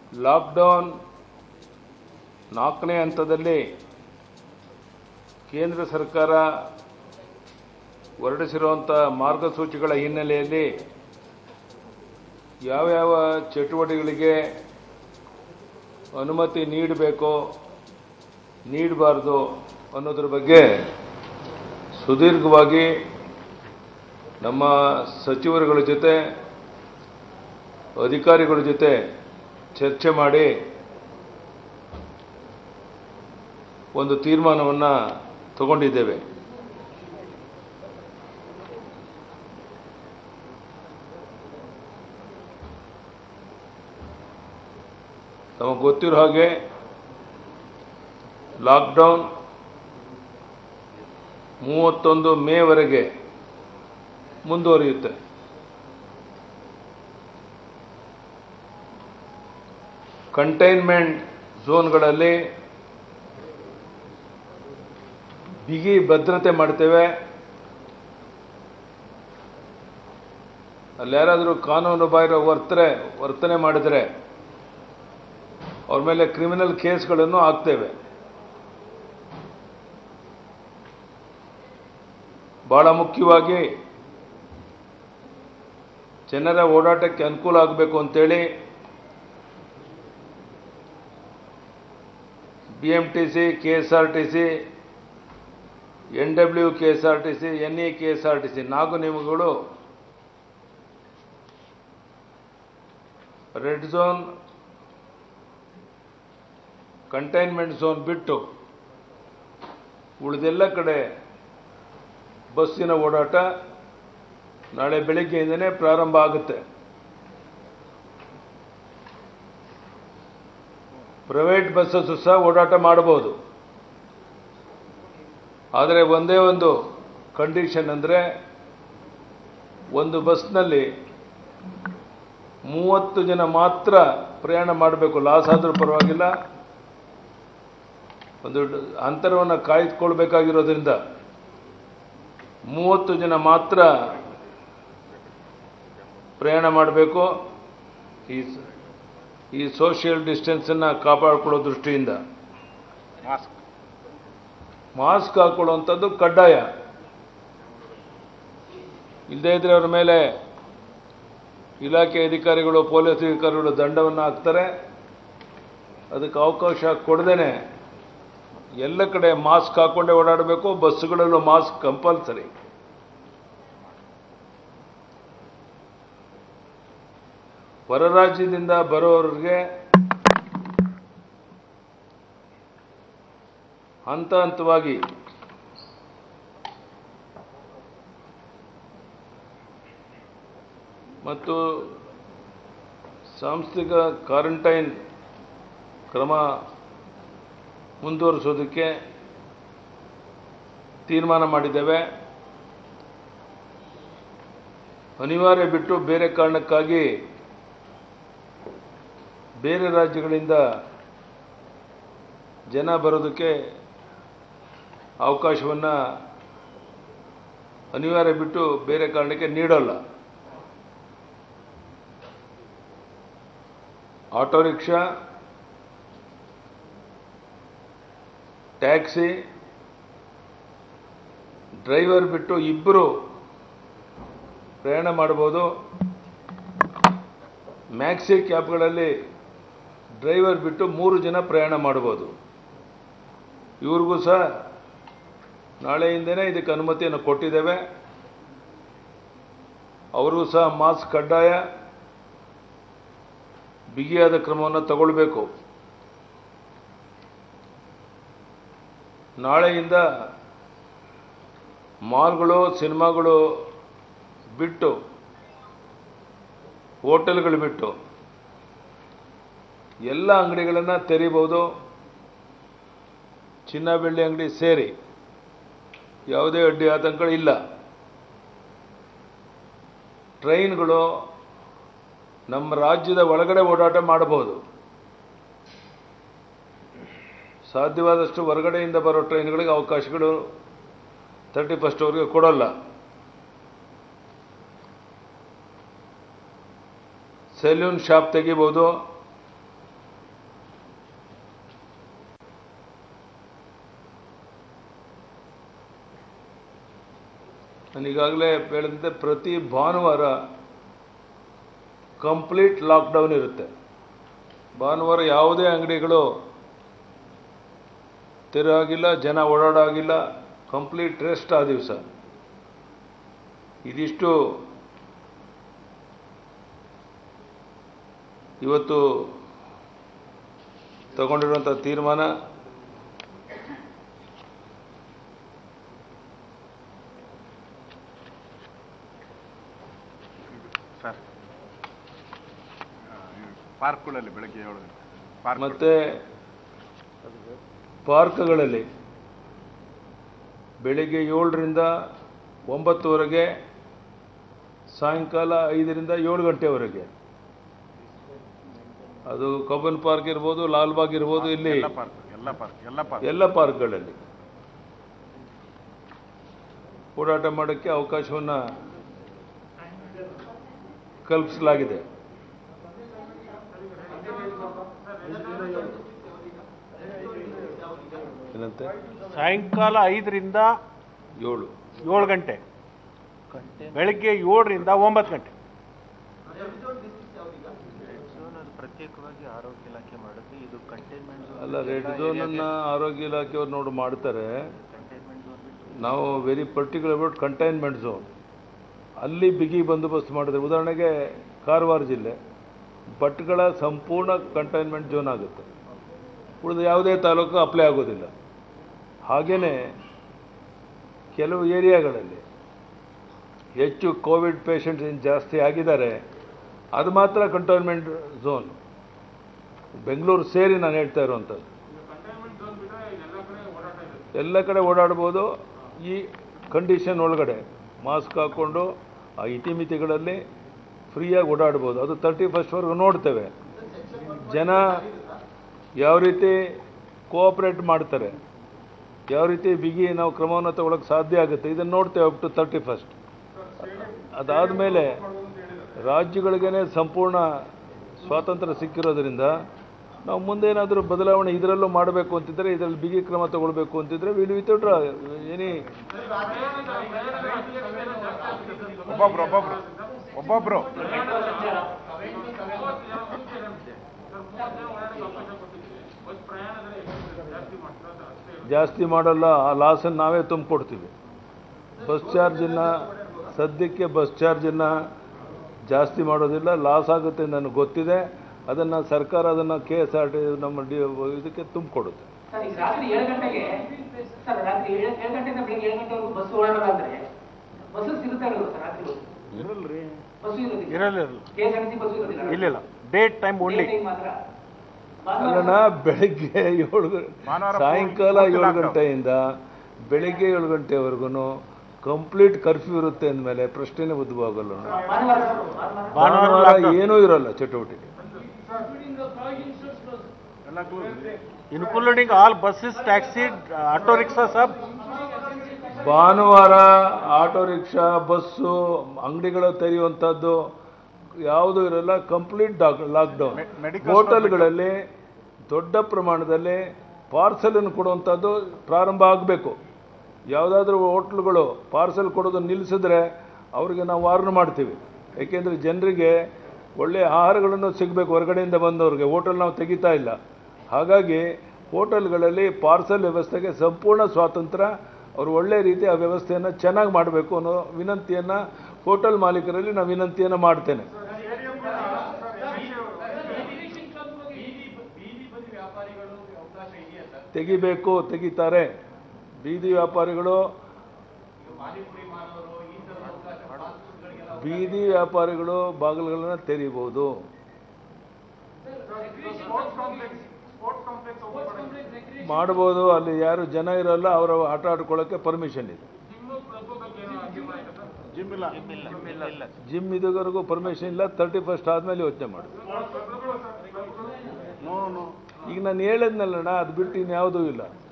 Lockdown ನಾಲ್ಕನೇ ಹಂತದಲ್ಲಿ ಕೇಂದ್ರ ಸರ್ಕಾರ ಹೊರಡಿಸಿರುವಂಥ ಮಾರ್ಗಸೂಚಿಗಳ ಹಿನ್ನೆಲೆಯಲ್ಲಿ ಯಾವ್ಯಾವ ಚಟುವಟಿಕೆಗಳಿಗೆ ಅನುಮತಿ ನೀಡಬೇಕೋ ನೀಡಬಾರ್ದು ಅನ್ನೋದ್ರ ಬಗ್ಗೆ ಸುದೀರ್ಘವಾಗಿ ನಮ್ಮ ಸಚಿವರುಗಳ ಜೊತೆ ಅಧಿಕಾರಿಗಳ ಜೊತೆ ಚರ್ಚೆ ಮಾಡಿ ಒಂದು ತೀರ್ಮಾನವನ್ನು ತಗೊಂಡಿದ್ದೇವೆ ತಮಗೆ ಗೊತ್ತಿರೋ ಹಾಗೆ ಲಾಕ್ಡೌನ್ ಮೂವತ್ತೊಂದು ಮೇವರೆಗೆ ಮುಂದುವರಿಯುತ್ತೆ ಕಂಟೈನ್ಮೆಂಟ್ ಝೋನ್ಗಳಲ್ಲಿ ಬಿಗಿ ಭದ್ರತೆ ಮಾಡ್ತೇವೆ ಅಲ್ಲಿ ಯಾರಾದರೂ ಕಾನೂನು ಬಾಹಿರ ವರ್ತನೆ ವರ್ತನೆ ಮಾಡಿದರೆ ಅವ್ರ ಮೇಲೆ ಕ್ರಿಮಿನಲ್ ಕೇಸ್ಗಳನ್ನು ಹಾಕ್ತೇವೆ ಬಹಳ ಮುಖ್ಯವಾಗಿ ಜನರ ಓಡಾಟಕ್ಕೆ ಅನುಕೂಲ ಆಗಬೇಕು ಅಂತೇಳಿ B M T C K S R T C N W K S R T C N E K S R T C ನಾಲ್ಕು ನಿಯಮಗಳು ರೆಡ್ ಝೋನ್ ಕಂಟೈನ್ಮೆಂಟ್ ಝೋನ್ ಬಿಟ್ಟು ಉಳಿದೆಲ್ಲ ಕಡೆ ಬಸ್ಸಿನ ಓಡಾಟ ನಾಳೆ ಬೆಳಿಗ್ಗೆಯಿಂದನೇ ಪ್ರಾರಂಭ ಆಗುತ್ತೆ ಪ್ರೈವೇಟ್ ಬಸ್ಸಸ್ಸು ಸಹ ಓಡಾಟ ಮಾಡಬಹುದು ಆದರೆ ಒಂದೇ ಒಂದು ಕಂಡೀಷನ್ ಅಂದರೆ ಒಂದು ಬಸ್ನಲ್ಲಿ ಮೂವತ್ತು ಜನ ಮಾತ್ರ ಪ್ರಯಾಣ ಮಾಡಬೇಕು ಲಾಸ್ ಆದರೂ ಪರವಾಗಿಲ್ಲ ಒಂದು ಅಂತರವನ್ನು ಕಾಯ್ದುಕೊಳ್ಬೇಕಾಗಿರೋದ್ರಿಂದ ಮೂವತ್ತು ಜನ ಮಾತ್ರ ಪ್ರಯಾಣ ಮಾಡಬೇಕು ಈ ಈ ಸೋಷಿಯಲ್ ಡಿಸ್ಟೆನ್ಸನ್ನು ಕಾಪಾಡಿಕೊಳ್ಳೋ ದೃಷ್ಟಿಯಿಂದ ಮಾಸ್ಕ್ ಮಾಸ್ಕ್ ಹಾಕೊಳ್ಳುವಂಥದ್ದು ಕಡ್ಡಾಯ ಇಲ್ಲದೇ ಇದ್ರೆ ಅವ್ರ ಮೇಲೆ ಇಲಾಖೆ ಅಧಿಕಾರಿಗಳು ಪೊಲೀಸ್ ಅಧಿಕಾರಿಗಳು ದಂಡವನ್ನು ಹಾಕ್ತಾರೆ ಅದಕ್ಕೆ ಅವಕಾಶ ಕೊಡದೇನೆ ಎಲ್ಲ ಕಡೆ ಮಾಸ್ಕ್ ಹಾಕೊಂಡೇ ಓಡಾಡಬೇಕು ಬಸ್ಸುಗಳಲ್ಲೂ ಮಾಸ್ಕ್ ಕಂಪಲ್ಸರಿ ಹೊರ ರಾಜ್ಯದಿಂದ ಬರೋರಿಗೆ ಹಂತ ಹಂತವಾಗಿ ಮತ್ತು ಸಾಂಸ್ಥಿಕ ಕ್ವಾರಂಟೈನ್ ಕ್ರಮ ಮುಂದುವರಿಸೋದಕ್ಕೆ ತೀರ್ಮಾನ ಮಾಡಿದ್ದೇವೆ ಅನಿವಾರ್ಯ ಬಿಟ್ಟು ಬೇರೆ ಕಾರಣಕ್ಕಾಗಿ ಬೇರೆ ರಾಜ್ಯಗಳಿಂದ ಜನ ಬರೋದಕ್ಕೆ ಅವಕಾಶವನ್ನು ಅನಿವಾರ್ಯ ಬಿಟ್ಟು ಬೇರೆ ಕಾರಣಕ್ಕೆ ನೀಡೋಲ್ಲ ಆಟೋ ರಿಕ್ಷಾ ಟ್ಯಾಕ್ಸಿ ಡ್ರೈವರ್ ಬಿಟ್ಟು ಇಬ್ಬರು ಪ್ರಯಾಣ ಮಾಡ್ಬೋದು ಮ್ಯಾಕ್ಸಿ ಕ್ಯಾಬ್ಗಳಲ್ಲಿ ಡ್ರೈವರ್ ಬಿಟ್ಟು ಮೂರು ಜನ ಪ್ರಯಾಣ ಮಾಡ್ಬೋದು ಇವ್ರಿಗೂ ಸಹ ನಾಳೆಯಿಂದನೇ ಇದಕ್ಕೆ ಅನುಮತಿಯನ್ನು ಕೊಟ್ಟಿದ್ದೇವೆ ಅವರು ಸಹ ಮಾಸ್ಕ್ ಕಡ್ಡಾಯ ಬಿಗಿಯಾದ ಕ್ರಮವನ್ನು ತಗೊಳ್ಬೇಕು ನಾಳೆಯಿಂದ ಮಾಲ್ಗಳು ಸಿನಿಮಾಗಳು ಬಿಟ್ಟು ಹೋಟೆಲ್ಗಳು ಬಿಟ್ಟು ಎಲ್ಲ ಅಂಗಡಿಗಳನ್ನು ತೆರೀಬಹುದು ಚಿನ್ನ ಬೆಳ್ಳಿ ಅಂಗಡಿ ಸೇರಿ ಯಾವುದೇ ಅಡ್ಡಿ ಆತಂಕ ಇಲ್ಲ ಟ್ರೈನ್ಗಳು ನಮ್ಮ ರಾಜ್ಯದ ಒಳಗಡೆ ಓಡಾಟ ಮಾಡಬಹುದು ಸಾಧ್ಯವಾದಷ್ಟು ಹೊರಗಡೆಯಿಂದ ಬರೋ ಟ್ರೈನ್ಗಳಿಗೆ ಅವಕಾಶಗಳು ತರ್ಟಿ ಫಸ್ಟ್ವರೆಗೆ ಕೊಡೋಲ್ಲ ಸೆಲ್ಯೂನ್ ಶಾಪ್ ತೆಗಿಬೋದು ನಾನು ಈಗಾಗಲೇ ಹೇಳಿದಂತೆ ಪ್ರತಿ ಭಾನುವಾರ ಕಂಪ್ಲೀಟ್ ಲಾಕ್ಡೌನ್ ಇರುತ್ತೆ ಭಾನುವಾರ ಯಾವುದೇ ಅಂಗಡಿಗಳು ತೆರೆಯಾಗಿಲ್ಲ ಜನ ಓಡಾಡಾಗಿಲ್ಲ ಕಂಪ್ಲೀಟ್ ರೆಸ್ಟ್ ಆ ದಿವಸ ಇದಿಷ್ಟು ಇವತ್ತು ತಗೊಂಡಿರುವಂಥ ತೀರ್ಮಾನ ಸರ್ ಪಾರ್ಕ್ಗಳಲ್ಲಿ ಬೆಳಗ್ಗೆ ಏಳು ಗಂಟೆ ಪಾರ್ಕ್ ಮತ್ತೆ ಪಾರ್ಕ್ಗಳಲ್ಲಿ ಬೆಳಿಗ್ಗೆ ಏಳರಿಂದ ಒಂಬತ್ತುವರೆಗೆ ಸಾಯಂಕಾಲ ಐದರಿಂದ ಏಳು ಗಂಟೆವರೆಗೆ ಅದು ಕಬ್ಬನ್ ಪಾರ್ಕ್ ಇರ್ಬೋದು ಲಾಲ್ಬಾಗ್ ಇರ್ಬೋದು ಇಲ್ಲಿ ಎಲ್ಲ ಪಾರ್ಕ್ ಎಲ್ಲ ಪಾರ್ಕ್ ಎಲ್ಲ ಪಾರ್ಕ್ ಎಲ್ಲ ಪಾರ್ಕ್ಗಳಲ್ಲಿ ಓಡಾಟ ಮಾಡೋಕ್ಕೆ ಅವಕಾಶವನ್ನು ಕಲ್ಪಿಸಲಾಗಿದೆ ಏನಂತೆ ಸಾಯಂಕಾಲ ಐದರಿಂದ ಏಳು ಏಳು ಗಂಟೆ ಬೆಳಗ್ಗೆ ಏಳರಿಂದ ಒಂಬತ್ತು ಗಂಟೆ ಝೋನ್ ಅದು ಪ್ರತ್ಯೇಕವಾಗಿ ಆರೋಗ್ಯ ಇಲಾಖೆ ಮಾಡುತ್ತೆ ಇದು ಕಂಟೈನ್ಮೆಂಟ್ ಝೋನ್ ಅಲ್ಲ ರೆಡ್ ಝೋನನ್ನು ಆರೋಗ್ಯ ಇಲಾಖೆಯವ್ರು ನೋಡಿ ಮಾಡ್ತಾರೆ ಕಂಟೈನ್ಮೆಂಟ್ ಝೋನ್ ಬಿಟ್ಟು ನಾವು very particular about containment zone ಅಲ್ಲಿ ಬಿಗಿ ಬಂದೋಬಸ್ತ್ ಮಾಡಿದ್ರೆ ಉದಾಹರಣೆಗೆ ಕಾರವಾರ ಜಿಲ್ಲೆ ಭಟ್ಗಳ ಸಂಪೂರ್ಣ ಕಂಟೈನ್ಮೆಂಟ್ ಝೋನ್ ಆಗುತ್ತೆ ಉಳಿದ ಯಾವುದೇ ತಾಲೂಕು ಅಪ್ಲೈ ಆಗೋದಿಲ್ಲ ಹಾಗೆಯೇ ಕೆಲವು ಏರಿಯಾಗಳಲ್ಲಿ ಹೆಚ್ಚು ಕೋವಿಡ್ ಪೇಷಂಟ್ಸ್ ಏನು ಜಾಸ್ತಿ ಆಗಿದ್ದಾರೆ ಅದು ಮಾತ್ರ ಕಂಟೈನ್ಮೆಂಟ್ ಝೋನ್ ಬೆಂಗಳೂರು ಸೇರಿ ನಾನು ಹೇಳ್ತಾ ಇರುವಂಥದ್ದು ಎಲ್ಲ ಕಡೆ ಓಡಾಡ್ಬೋದು ಈ ಕಂಡೀಷನ್ ಒಳಗಡೆ ಮಾಸ್ಕ್ ಹಾಕ್ಕೊಂಡು ಆ ಇತಿಮಿತಿಗಳಲ್ಲಿ ಫ್ರೀಯಾಗಿ ಓಡಾಡ್ಬೋದು ಅದು ತರ್ಟಿ ಫಸ್ಟ್ವರೆಗೂ ನೋಡ್ತೇವೆ ಜನ ಯಾವ ರೀತಿ ಕೋಆಪ್ರೇಟ್ ಮಾಡ್ತಾರೆ ಯಾವ ರೀತಿ ಬಿಗಿ ನಾವು ಕ್ರಮವನ್ನು ತಗೊಳಕ್ಕೆ ಸಾಧ್ಯ ಆಗುತ್ತೆ ಇದನ್ನು ನೋಡ್ತೇವೆ ಅಪ್ ಟು ತರ್ಟಿ ಫಸ್ಟ್ ಅದಾದಮೇಲೆ ರಾಜ್ಯಗಳಿಗೇ ಸಂಪೂರ್ಣ ಸ್ವಾತಂತ್ರ್ಯ ಸಿಕ್ಕಿರೋದ್ರಿಂದ ನಾವು ಮುಂದೇನಾದರೂ ಬದಲಾವಣೆ ಇದರಲ್ಲೂ ಮಾಡಬೇಕು ಅಂತಿದ್ರೆ ಇದರಲ್ಲಿ ಬಿಗಿ ಕ್ರಮ ತಗೊಳ್ಬೇಕು ಅಂತಿದ್ರೆ ವಿಲ್ ವಿತೌಟ್ ಏನಿ ಒಬ್ಬೊಬ್ರು ಒಬ್ಬೊಬ್ರು ಒಬ್ಬೊಬ್ರು ಜಾಸ್ತಿ ಮಾಡಲ್ಲ ಆ ಲಾಸನ್ನು ನಾವೇ ತುಂಬಿಕೊಡ್ತೀವಿ ಬಸ್ ಚಾರ್ಜನ್ನು ಸದ್ಯಕ್ಕೆ ಬಸ್ ಚಾರ್ಜನ್ನು ಜಾಸ್ತಿ ಮಾಡೋದಿಲ್ಲ ಲಾಸ್ ಆಗುತ್ತೆ ನನಗೆ ಗೊತ್ತಿದೆ ಅದನ್ನು ಸರ್ಕಾರ ಅದನ್ನು ಕೆ ಎಸ್ ಆರ್ ಟಿ ನಮ್ಮ ಡಿ ಇದಕ್ಕೆ ತುಂಬಿಕೊಡುತ್ತೆ ಸರ್ ಈಗ ರಾತ್ರಿ ಏಳು ಗಂಟೆಗೆ ಸರ್ ರಾತ್ರಿ ಏಳು ಏಳು ಗಂಟೆಯಿಂದ ಬೆಳಿಗ್ಗೆ ಏಳು ಗಂಟೆವರೆಗೂ ಬಸ್ ಓಡಾಡೋದಾದ್ರೆ ಬಸ್ಸು ಸಿಗುತ್ತಾ ಇರೋದು ಸರ್ ರಾತ್ರಿ ಇರಲ್ರಿ ಬಸ್ಸು ಇರೋದಿಲ್ಲ ಇರಲ್ಲ ಇರಲ್ಲ K S R T C bus ಇರೋದಿಲ್ಲ ಇಲ್ಲ date time only Day time ಮಾತ್ರ ಅಲ್ಲಣ್ಣ ಬೆಳಗ್ಗೆ ಏಳು ಗ- ಭಾನುವಾರ ಸಾಯಂಕಾಲ ಪೂರ್ತಿ ಏಳು lockdown. ಗಂಟೆಯಿಂದ ಬೆಳಿಗ್ಗೆ ಏಳು ಗಂಟೆವರೆಗೂ ಕಂಪ್ಲೀಟ್ ಕರ್ಫ್ಯೂ ಇರುತ್ತೆ ಅಂದಮೇಲೆ ಪ್ರಶ್ನೆನೇ ಉದ್ಭವ ಆಗಲ್ಲ ಅಣ್ಣ. ಭಾನುವಾರ ಸರ್, ಭಾನುವಾರ ಭಾನುವಾರ ಭಾನುವಾರ lockdown. ಏನೂ ಇರಲ್ಲ ಚಟುವಟಿಕೆ ಎಲ್ಲ close including all buses taxi auto rickshaw ಸಬ್ ಭಾನುವಾರ ಆಟೋ ರಿಕ್ಷಾ ಬಸ್ಸು ಅಂಗಡಿಗಳು ತೆರೆಯುವಂಥದ್ದು ಯಾವುದೂ ಇರಲ್ಲ ಕಂಪ್ಲೀಟ್ ಲಾಕ್ಡೌನ್ ಮೆ- medical ಹೋಟೆಲ್ಗಳಲ್ಲಿ ದೊಡ್ಡ ಪ್ರಮಾಣದಲ್ಲಿ ಪಾರ್ಸಲನ್ನು ಕೊಡುವಂಥದ್ದು ಪ್ರಾರಂಭ ಆಗಬೇಕು ಯಾವುದಾದ್ರೂ ಹೋಟ್ಲುಗಳು ಪಾರ್ಸಲ್ ಕೊಡೋದು ನಿಲ್ಲಿಸಿದ್ರೆ ಅವ್ರಿಗೆ ನಾವು ವಾರ್ನ್ ಮಾಡ್ತೀವಿ ಏಕೆಂದರೆ ಜನರಿಗೆ ಒಳ್ಳೆಯ ಆಹಾರಗಳನ್ನು ಸಿಗಬೇಕು ಹೊರಗಡೆಯಿಂದ ಬಂದವ್ರಿಗೆ ಹೋಟೆಲ್ ನಾವು ತೆಗಿತಾ ಇಲ್ಲ ಹಾಗಾಗಿ ಹೋಟೆಲ್ಗಳಲ್ಲಿ ಪಾರ್ಸಲ್ ವ್ಯವಸ್ಥೆಗೆ ಸಂಪೂರ್ಣ ಸ್ವಾತಂತ್ರ್ಯ ಅವರು ಒಳ್ಳೆ ರೀತಿ ಆ ವ್ಯವಸ್ಥೆಯನ್ನು ಚೆನ್ನಾಗಿ ಮಾಡಬೇಕು ಅನ್ನೋ ವಿನಂತಿಯನ್ನು ಹೋಟೆಲ್ ಮಾಲೀಕರಲ್ಲಿ ನಾನು ವಿನಂತಿಯನ್ನು ಮಾಡ್ತೇನೆ ತೆಗಿಬೇಕು ತೆಗಿತಾರೆ ಬೀದಿ ವ್ಯಾಪಾರಿಗಳು ಬೀದಿ ವ್ಯಾಪಾರಿಗಳು ಬಾಗಿಲುಗಳನ್ನು ತೆರೀಬಹುದು ಮಾಡ್ಬೋದು ಅಲ್ಲಿ ಯಾರು ಜನ ಇರಲ್ಲ ಅವರ ಆಟ ಆಡ್ಕೊಳ್ಳೋಕ್ಕೆ ಪರ್ಮಿಷನ್ ಇದೆ ಜಿಮ್ ಇಲ್ಲ ಇಲ್ಲ ಇಲ್ಲ ಜಿಮ್ ಇದುವರೆಗೂ ಪರ್ಮಿಷನ್ ಇಲ್ಲ ತರ್ಟಿ ಫಸ್ಟ್ ಆದಮೇಲೆ ಯೋಚನೆ ಮಾಡಿ ನೋ ನೋ ಈಗ ನಾನು ಹೇಳಿದ್ನಲ್ಲಣ್ಣ ಅದು ಬಿಟ್ಟು ಇನ್ಯಾವುದೂ ಇಲ್ಲ